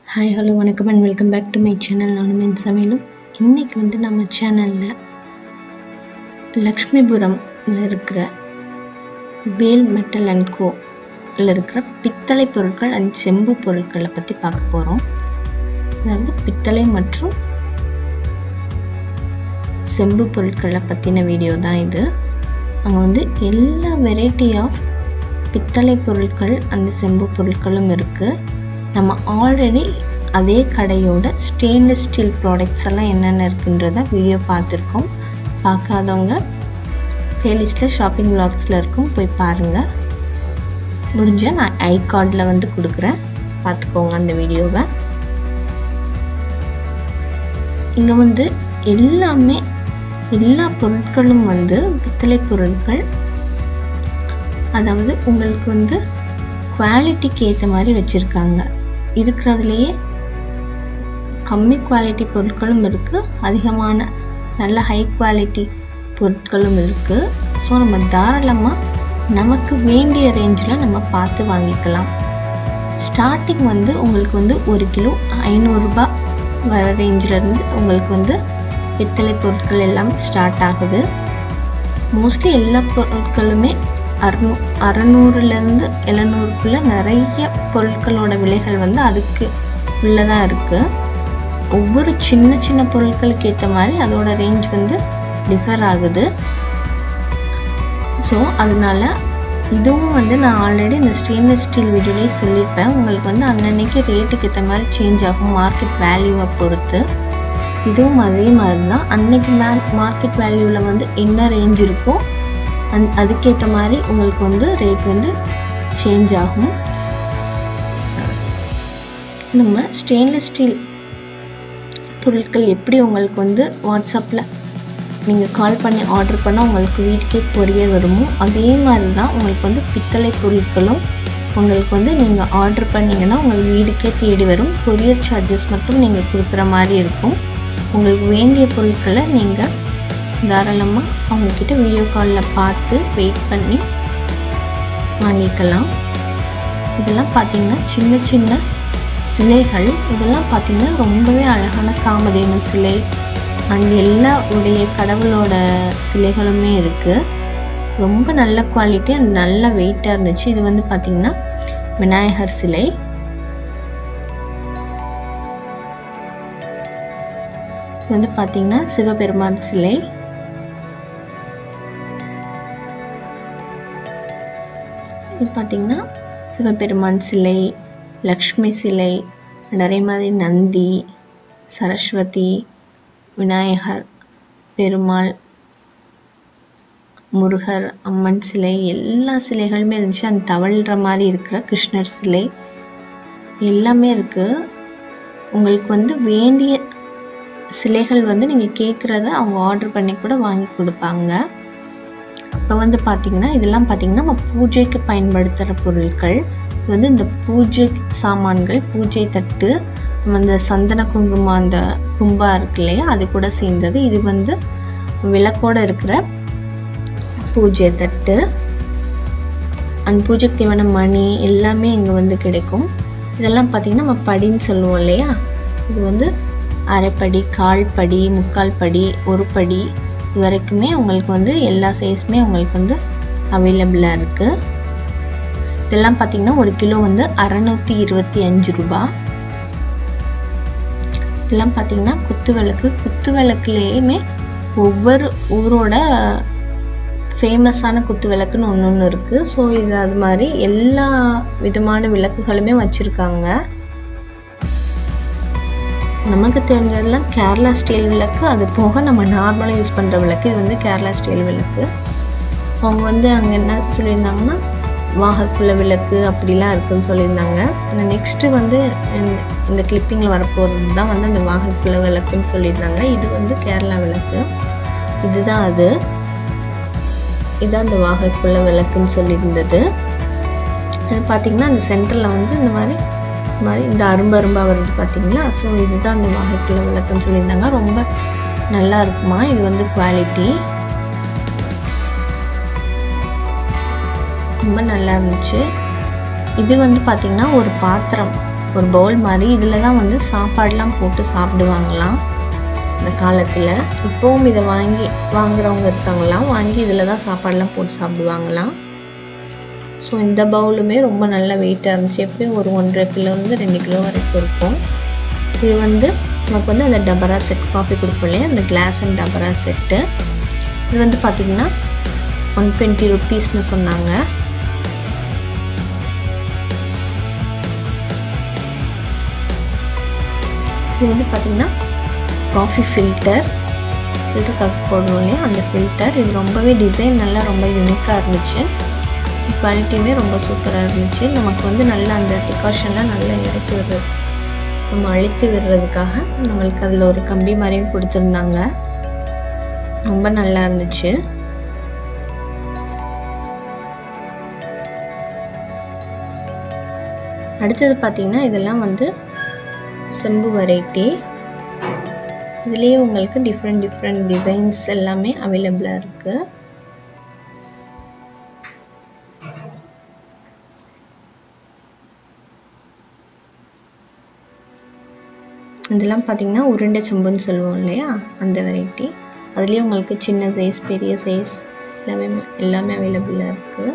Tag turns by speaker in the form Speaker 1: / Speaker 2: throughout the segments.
Speaker 1: hi hello வணக்கம் and welcome back to my channel நானும் என் சமையலும் இன்னைக்கு வந்து நம்ம சேனலில் லக்ஷ்மிபுரம்ல இருக்கிற வேல் மெட்டல் அண்ட் கோல இருக்கிற பித்தளை பொருட்கள் அண்ட் செம்பு பொருட்களை பற்றி பார்க்க போகிறோம் அதாவது பித்தளை மற்றும் செம்பு பொருட்களை பற்றின வீடியோ தான் இது அங்கே வந்து எல்லா வெரைட்டி ஆஃப் பித்தளை பொருட்கள் அந்த செம்பு பொருட்களும் இருக்குது நம்ம ஆல்ரெடி அதே கடையோட ஸ்டெயின்லெஸ் ஸ்டீல் ப்ராடக்ட்ஸ் எல்லாம் என்னென்ன இருக்குன்றத வீடியோ பார்த்துருக்கோம் பார்க்காதவங்க பிளேலிஸ்ட்டில் ஷாப்பிங் பிளாக்ஸில் இருக்கும் போய் பாருங்கள் முடிஞ்ச நான் ஐ கார்டில் வந்து கொடுக்குறேன் பார்த்துக்கோங்க அந்த வீடியோவை இங்கே வந்து எல்லாமே எல்லா பொருட்களும் வந்து பித்தளை பொருட்கள் அதாவது உங்களுக்கு வந்து குவாலிட்டிக்கு ஏற்ற மாதிரி வச்சுருக்காங்க இருக்கிறதுலையே கம்மி குவாலிட்டி பொருட்களும் இருக்குது அதிகமான நல்ல ஹை குவாலிட்டி பொருட்களும் இருக்குது ஸோ நம்ம தாராளமாக நமக்கு வேண்டிய ரேஞ்சில் நம்ம பார்த்து வாங்கிக்கலாம் ஸ்டார்டிங் வந்து உங்களுக்கு வந்து ஒரு கிலோ ஐநூறுரூபா வர ரேஞ்சிலேருந்து உங்களுக்கு வந்து பித்தளை பொருட்கள் எல்லாம் ஸ்டார்ட் ஆகுது மோஸ்ட்லி எல்லா பொருட்களுமே அறுநூ அறநூறுலேருந்து எழுநூறுக்குள்ளே நிறைய பொருட்களோட விலைகள் வந்து அதுக்கு உள்ளதாக இருக்குது ஒவ்வொரு சின்ன சின்ன பொருட்களுக்கு ஏற்ற மாதிரி அதோட ரேஞ்ச் வந்து டிஃபர் ஆகுது ஸோ அதனால இதுவும் வந்து நான் ஆல்ரெடி இந்த ஸ்டெயின்லெஸ் ஸ்டீல் வீடியோலேயே சொல்லியிருப்பேன் உங்களுக்கு வந்து அன்னன்னைக்கு ரேட்டுக்கு ஏற்ற மாதிரி சேஞ்ச் ஆகும் மார்க்கெட் வேல்யூவை பொறுத்து இதுவும் அதே மாதிரி தான் அன்னைக்கு மே மார்க்கெட் வேல்யூவில் வந்து என்ன ரேஞ்ச் இருக்கோ அந் அதுக்கேற்ற மாதிரி உங்களுக்கு வந்து ரேட் வந்து சேஞ்ச் ஆகும் நம்ம ஸ்டெயின்லெஸ் ஸ்டீல் பொருட்கள் எப்படி உங்களுக்கு வந்து வாட்ஸ்அப்பில் நீங்கள் கால் பண்ணி ஆர்டர் பண்ணால் உங்களுக்கு வீட்டுக்கே கொரியர் வருமோ அதே மாதிரி தான் உங்களுக்கு வந்து பித்தளை பொருட்களும் உங்களுக்கு வந்து நீங்கள் ஆர்டர் பண்ணிங்கன்னா உங்களுக்கு வீடுக்கே தேடி வரும் கொரியர் சார்ஜஸ் மட்டும் நீங்கள் கொடுக்குற மாதிரி இருக்கும் உங்களுக்கு வேண்டிய பொருட்களை நீங்கள் தாராளமாக அவங்கக்கிட்ட வீடியோ காலில் பார்த்து வெயிட் பண்ணி வாங்கிக்கலாம் இதெல்லாம் பார்த்திங்கன்னா சின்ன சின்ன சிலைகள் இதெல்லாம் பார்த்திங்கன்னா ரொம்பவே அழகான காமதேனு சிலை அண்ட் எல்லா உடைய கடவுளோட சிலைகளுமே இருக்குது ரொம்ப நல்ல குவாலிட்டி அண்ட் நல்ல வெயிட்டாக இருந்துச்சு இது வந்து பார்த்திங்கன்னா விநாயகர் சிலை இது வந்து பார்த்திங்கன்னா சிவபெருமான் சிலை இது பார்த்திங்கன்னா சிவபெருமான் சிலை லக்ஷ்மி சிலை நிறைய மாதிரி நந்தி சரஸ்வதி விநாயகர் பெருமாள் முருகர் அம்மன் சிலை எல்லா சிலைகளுமே இருந்துச்சு அந்த தவழ்கிற மாதிரி இருக்கிற கிருஷ்ணர் சிலை எல்லாமே இருக்குது உங்களுக்கு வந்து வேண்டிய சிலைகள் வந்து நீங்கள் கேட்குறத அவங்க ஆர்டர் பண்ணி கூட வாங்கி கொடுப்பாங்க இப்போ வந்து பார்த்தீங்கன்னா இதெல்லாம் பார்த்தீங்கன்னா நம்ம பூஜைக்கு பயன்படுத்துகிற பொருட்கள் இது வந்து இந்த பூஜை சாமான்கள் பூஜை தட்டு நம்ம இந்த சந்தன குங்குமம் அந்த கும்பா இருக்கு இல்லையா அது கூட சேர்ந்தது இது வந்து விளக்கோட இருக்கிற பூஜை தட்டு அண்ட் பூஜைக்கு தேவையான மணி எல்லாமே இங்கே வந்து கிடைக்கும் இதெல்லாம் பார்த்தீங்கன்னா நம்ம படின்னு சொல்லுவோம் இல்லையா இது வந்து அரைப்படி கால் படி முக்கால் படி ஒரு படி இது வரைக்குமே உங்களுக்கு வந்து எல்லா சைஸுமே உங்களுக்கு வந்து அவைலபிளாக இருக்குது இதெல்லாம் பார்த்தீங்கன்னா ஒரு கிலோ வந்து அறநூற்றி இருபத்தி அஞ்சு ரூபா இதெல்லாம் பார்த்தீங்கன்னா குத்து விளக்கு குத்து விளக்குலேயுமே ஒவ்வொரு ஊரோட ஃபேமஸான குத்து விளக்குன்னு ஒன்று ஒன்று இருக்குது ஸோ இது அது மாதிரி எல்லா விதமான விளக்குகளுமே வச்சுருக்காங்க நமக்கு தெரிஞ்சதெல்லாம் கேரளா ஸ்டைல் விளக்கு அது போக நம்ம நார்மலாக யூஸ் பண்ணுற விளக்கு இது வந்து கேரளா ஸ்டைல் விளக்கு அவங்க வந்து அங்கே என்ன சொல்லியிருந்தாங்கன்னா வாகக்குள்ள விளக்கு அப்படிலாம் இருக்குன்னு சொல்லியிருந்தாங்க இந்த நெக்ஸ்ட்டு வந்து இந்த கிளிப்பிங்கில் வரப்போகிறது தான் வந்து அந்த வாகக்குள்ள விளக்குன்னு சொல்லியிருந்தாங்க இது வந்து கேரளா விளக்கு இதுதான் அது இதுதான் அந்த வாகக்குள்ள விளக்குன்னு சொல்லியிருந்தது அது பார்த்திங்கன்னா அந்த சென்டரில் வந்து இந்த மாதிரி இந்த மாதிரி இந்த அரும்பு அரும்பாக வருது பார்த்தீங்களா ஸோ இதுதான் அந்த வாகக்குள்ள விளக்குன்னு சொல்லியிருந்தாங்க ரொம்ப நல்லா இருக்குமா இது வந்து குவாலிட்டி ரொம்ப நல்லா இருந்துச்சு இது வந்து பார்த்திங்கன்னா ஒரு பாத்திரம் ஒரு பவுல் மாதிரி இதில் தான் வந்து சாப்பாடெலாம் போட்டு சாப்பிடுவாங்களாம் இந்த காலத்தில் இப்போவும் இதை வாங்கி வாங்குறவங்க இருக்காங்களாம் வாங்கி இதில் தான் சாப்பாடெலாம் போட்டு சாப்பிடுவாங்களாம் ஸோ இந்த பவுலுமே ரொம்ப நல்ல வெயிட்டாக இருந்துச்சு எப்பயும் ஒரு ஒன்றரை கிலோலேருந்து ரெண்டு கிலோ வரைக்கும் இருக்கும் இது வந்து நமக்கு வந்து அந்த டபரா செட் காஃபி கொடுப்போம் இல்லையா அந்த கிளாஸ் அண்ட் டபரா செட்டு இது வந்து பார்த்திங்கன்னா ஒன் டுவெண்ட்டி ருப்பீஸ்னு சொன்னாங்க இது வந்து பார்த்திங்கன்னா காஃபி ஃபில்டர் ஃபில்டர் காஃபி போடுவோம் இல்லையா அந்த ஃபில்டர் இது ரொம்பவே டிசைன் நல்லா ரொம்ப யூனிக்காக இருந்துச்சு குவாலிட்டியுமே ரொம்ப சூப்பராக இருந்துச்சு நமக்கு வந்து நல்லா அந்த டிகாஷன்லாம் நல்லா இறக்கி விடுறது நம்ம அழித்து விடுறதுக்காக நம்மளுக்கு அதில் ஒரு கம்பி மாதிரியும் கொடுத்துருந்தாங்க ரொம்ப நல்லா இருந்துச்சு அடுத்தது பார்த்தீங்கன்னா இதெல்லாம் வந்து செம்பு வெரைட்டி இதுலேயே உங்களுக்கு டிஃப்ரெண்ட் டிஃப்ரெண்ட் டிசைன்ஸ் எல்லாமே அவைலபிளாக இருக்குது இதெல்லாம் பார்த்தீங்கன்னா உருண்டை செம்புன்னு சொல்லுவோம் இல்லையா அந்த வெரைட்டி அதுலேயே உங்களுக்கு சின்ன சைஸ் பெரிய சைஸ் எல்லாமே எல்லாமே அவைலபிளாக இருக்குது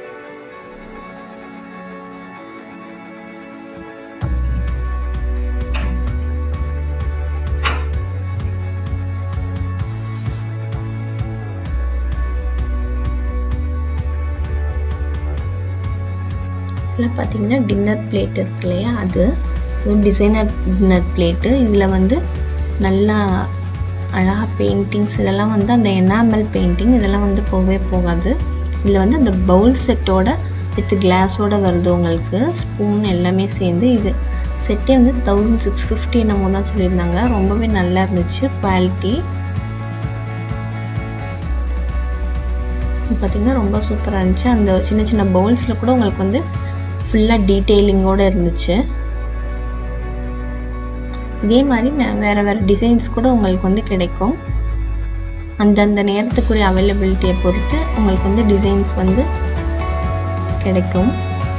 Speaker 1: இதில் பார்த்தீங்கன்னா டின்னர் பிளேட் இருக்கு இல்லையா அது இது டிசைனர் டின்னர் பிளேட்டு இதில் வந்து நல்லா அழகாக பெயிண்டிங்ஸ் இதெல்லாம் வந்து அந்த எனாமல் பெயிண்டிங் இதெல்லாம் வந்து போகவே போகாது இதில் வந்து அந்த பவுல் செட்டோட வித் கிளாஸோட வருது உங்களுக்கு ஸ்பூன் எல்லாமே சேர்ந்து இது செட்டே வந்து தௌசண்ட் சிக்ஸ் ஃபிஃப்டி என்னமோ தான் சொல்லியிருந்தாங்க ரொம்பவே நல்லா இருந்துச்சு குவாலிட்டி பார்த்திங்கன்னா ரொம்ப சூப்பராக இருந்துச்சு அந்த சின்ன சின்ன பவுல்ஸில் கூட உங்களுக்கு வந்து ஃபுல்லாக டீட்டெயிலிங்கோடு இருந்துச்சு இதே மாதிரி வேறு வேறு டிசைன்ஸ் கூட உங்களுக்கு வந்து கிடைக்கும் அந்தந்த நேரத்துக்குரிய அவைலபிலிட்டியை பொறுத்து உங்களுக்கு வந்து டிசைன்ஸ் வந்து கிடைக்கும்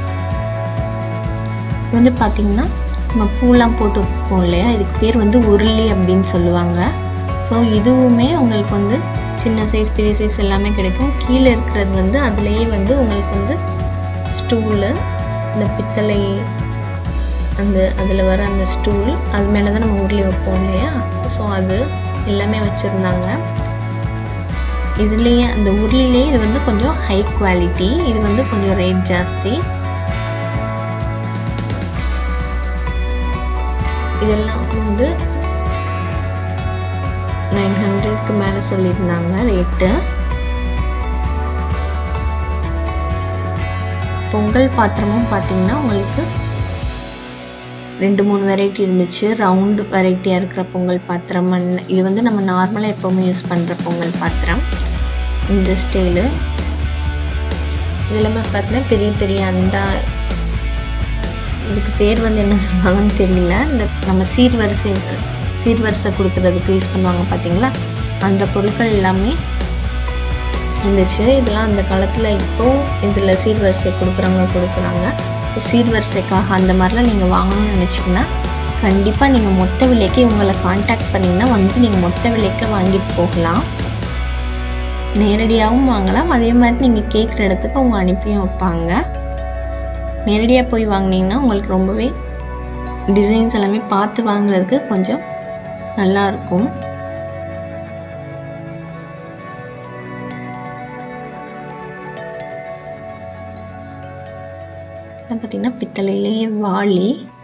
Speaker 1: வந்து பார்த்திங்கன்னா நம்ம பூலாம் போட்டு வைப்போம் இல்லையா இதுக்கு பேர் வந்து உருளி அப்படின்னு சொல்லுவாங்க ஸோ இதுவுமே உங்களுக்கு வந்து சின்ன சைஸ் பெரிய சைஸ் எல்லாமே கிடைக்கும் கீழே இருக்கிறது வந்து அதுலேயே வந்து உங்களுக்கு வந்து ஸ்டூலு இந்த பித்தளை அந்த அதில் வர அந்த ஸ்டூல் அது மேலே தான் நம்ம உருளி வைப்போம் இல்லையா ஸோ அது எல்லாமே வச்சுருந்தாங்க இதுலேயே அந்த உருளிலே இது வந்து கொஞ்சம் ஹை குவாலிட்டி இது வந்து கொஞ்சம் ரேட் ஜாஸ்தி இதெல்லாம் வந்து நைன் ஹண்ட்ரட்க்கு மேலே சொல்லியிருந்தாங்க ரேட்டு பொங்கல் பாத்திரமும் பார்த்தீங்கன்னா உங்களுக்கு ரெண்டு மூணு வெரைட்டி இருந்துச்சு ரவுண்டு வெரைட்டியாக இருக்கிற பொங்கல் பாத்திரம் இது வந்து நம்ம நார்மலாக எப்போவுமே யூஸ் பண்ணுற பொங்கல் பாத்திரம் இந்த ஸ்டைலு இதெல்லாமே பார்த்தீங்கன்னா பெரிய பெரிய அண்டா இதுக்கு பேர் வந்து என்ன சொல்லுவாங்கன்னு தெரியல இந்த நம்ம சீர்வரிசை சீர்வரிசை கொடுக்கறதுக்கு யூஸ் பண்ணுவாங்க பார்த்தீங்களா அந்த பொருட்கள் எல்லாமே இருந்துச்சு இதெல்லாம் அந்த காலத்தில் இப்போது இதில் சீர்வரிசை கொடுக்குறவங்க கொடுக்குறாங்க சீர்வரிசைக்காக அந்த மாதிரிலாம் நீங்கள் வாங்கணும்னு நினச்சிங்கன்னா கண்டிப்பாக நீங்கள் மொத்த விலைக்கு உங்களை காண்டாக்ட் பண்ணிங்கன்னா வந்து நீங்கள் மொத்த விலைக்கு வாங்கிட்டு போகலாம் நேரடியாகவும் வாங்கலாம் அதே மாதிரி நீங்கள் கேட்குற இடத்துக்கு அவங்க அனுப்பியும் வைப்பாங்க நேரடியாக போய் வாங்கினீங்கன்னா உங்களுக்கு ரொம்பவே டிசைன்ஸ் எல்லாமே பார்த்து வாங்குறதுக்கு கொஞ்சம் நல்லாயிருக்கும் பார்த்தீங்கன்னா பித்தளையிலேயே வாளி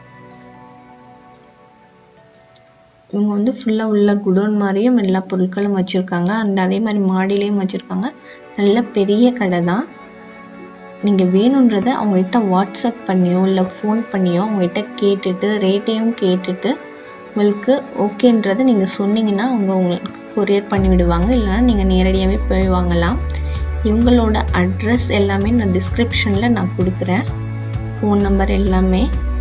Speaker 1: இவங்க வந்து ஃபுல்லாக உள்ள குடோன் மாதிரியும் எல்லா பொருட்களும் வச்சுருக்காங்க அண்ட் அதே மாதிரி மாடியிலையும் வச்சுருக்காங்க நல்ல பெரிய கடை தான் நீங்கள் வேணுன்றதை அவங்ககிட்ட வாட்ஸ்அப் பண்ணியோ இல்லை ஃபோன் பண்ணியோ அவங்ககிட்ட கேட்டுட்டு ரேட்டையும் கேட்டுட்டு உங்களுக்கு ஓகேன்றதை நீங்கள் சொன்னீங்கன்னா அவங்க உங்களுக்கு கொரியர் பண்ணி விடுவாங்க இல்லைனா நீங்கள் நேரடியாகவே போய் வாங்கலாம் இவங்களோட அட்ரஸ் எல்லாமே நான் டிஸ்கிரிப்ஷனில் நான் கொடுக்குறேன் ஃபோன் நம்பர் எல்லாமே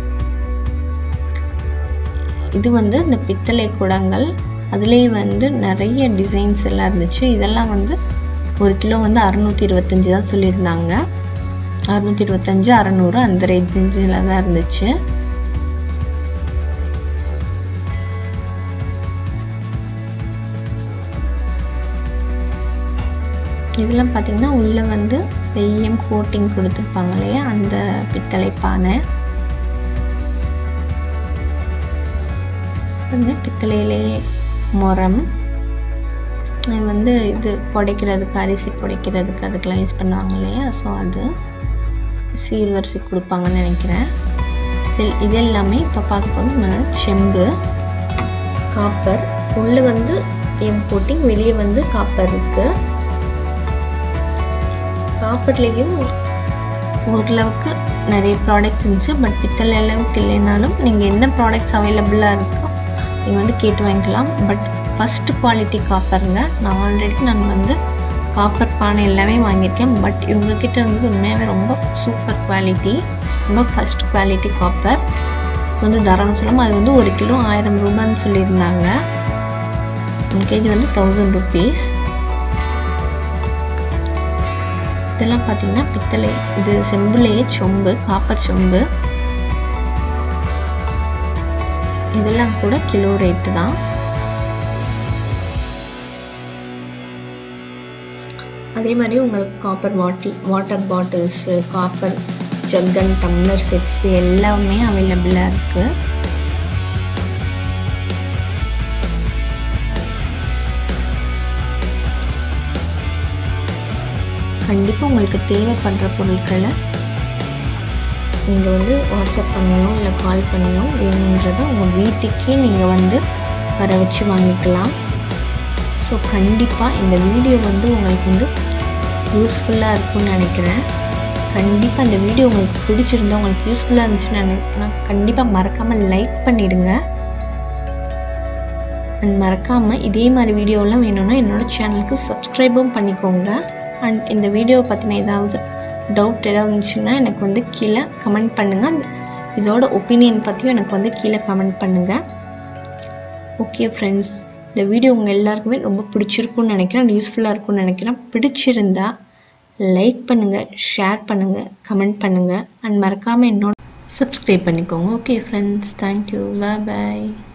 Speaker 1: இது வந்து இந்த பித்தளை குடங்கள் அதுலேயே வந்து நிறைய டிசைன்ஸ் எல்லாம் இருந்துச்சு இதெல்லாம் வந்து ஒரு கிலோ வந்து அறுநூற்றி இருபத்தஞ்சி தான் சொல்லியிருந்தாங்க அறுநூற்றி இருபத்தஞ்சி அறநூறு அந்த ரேஞ்சில் தான் இருந்துச்சு இதெல்லாம் பார்த்தீங்கன்னா உள்ளே வந்து வெய்யம் கோட்டிங் கொடுத்துருப்பாங்க இல்லையா அந்த பித்தளை பானை வந்து பித்தளையிலேயே முரம் இது வந்து இது புடைக்கிறதுக்கு அரிசி புடைக்கிறதுக்கு அதுக்கெல்லாம் யூஸ் பண்ணுவாங்க இல்லையா ஸோ அது சீர்வரிசை கொடுப்பாங்கன்னு நினைக்கிறேன் இது இது எல்லாமே இப்போ பார்க்க போது செம்பு காப்பர் உள்ளே வந்து எம் கோட்டிங் வெளியே வந்து காப்பர் இருக்குது காப்பர்லேயும் ஓரளவுக்கு நிறைய ப்ராடக்ட்ஸ் இருந்துச்சு பட் பித்தளை அளவுக்கு இல்லைனாலும் நீங்கள் என்ன ப்ராடக்ட்ஸ் அவைலபிளாக இருக்கோ நீங்கள் வந்து கேட்டு வாங்கிக்கலாம் பட் ஃபஸ்ட் குவாலிட்டி காப்பருங்க நான் ஆல்ரெடி நான் வந்து காப்பர் பானை எல்லாமே வாங்கியிருக்கேன் பட் இவங்கக்கிட்ட வந்து உண்மையாகவே ரொம்ப சூப்பர் குவாலிட்டி ரொம்ப ஃபஸ்ட் குவாலிட்டி காப்பர் வந்து தாராளம் சொல்லலாம் அது வந்து ஒரு கிலோ ஆயிரம் ரூபான்னு சொல்லியிருந்தாங்க ஒன் கேஜி வந்து தௌசண்ட் ருபீஸ் இதெல்லாம் பார்த்தீங்கன்னா பித்தளை இது செம்புலேயே சொம்பு காப்பர் சொம்பு இதெல்லாம் கூட கிலோ ரேட்டு தான் அதே மாதிரி உங்களுக்கு காப்பர் வாட்டில் வாட்டர் பாட்டில்ஸு காப்பர் ஜக்கன் டம்ளர் செட்ஸ் எல்லாமே அவைலபிளாக இருக்குது கண்டிப்பாக உங்களுக்கு தேவைப்படுற பொருட்களை நீங்கள் வந்து வாட்ஸ்அப் பண்ணியோ இல்லை கால் பண்ணியோ வேணுன்றதை உங்கள் வீட்டுக்கே நீங்கள் வந்து வர வச்சு வாங்கிக்கலாம் ஸோ கண்டிப்பாக இந்த வீடியோ வந்து உங்களுக்கு வந்து யூஸ்ஃபுல்லாக இருக்கும்னு நினைக்கிறேன் கண்டிப்பாக இந்த வீடியோ உங்களுக்கு பிடிச்சிருந்தா உங்களுக்கு யூஸ்ஃபுல்லாக இருந்துச்சுன்னு நினைக்கிறேன் கண்டிப்பாக மறக்காமல் லைக் பண்ணிவிடுங்க அண்ட் மறக்காமல் இதே மாதிரி வீடியோலாம் வேணும்னா என்னோடய சேனலுக்கு சப்ஸ்கிரைபும் பண்ணிக்கோங்க அண்ட் இந்த வீடியோவை பற்றின ஏதாவது டவுட் ஏதாவது இருந்துச்சுன்னா எனக்கு வந்து கீழே கமெண்ட் பண்ணுங்கள் இதோட ஒப்பீனியன் பற்றியும் எனக்கு வந்து கீழே கமெண்ட் பண்ணுங்கள் ஓகே ஃப்ரெண்ட்ஸ் இந்த வீடியோ உங்கள் எல்லாருக்குமே ரொம்ப பிடிச்சிருக்குன்னு நினைக்கிறேன் யூஸ்ஃபுல்லாக இருக்கும்னு நினைக்கிறேன் பிடிச்சிருந்தா லைக் பண்ணுங்கள் ஷேர் பண்ணுங்கள் கமெண்ட் பண்ணுங்கள் அண்ட் மறக்காமல் என்னோட சப்ஸ்கிரைப் பண்ணிக்கோங்க ஓகே ஃப்ரெண்ட்ஸ் தேங்க்யூ பாய் பாய்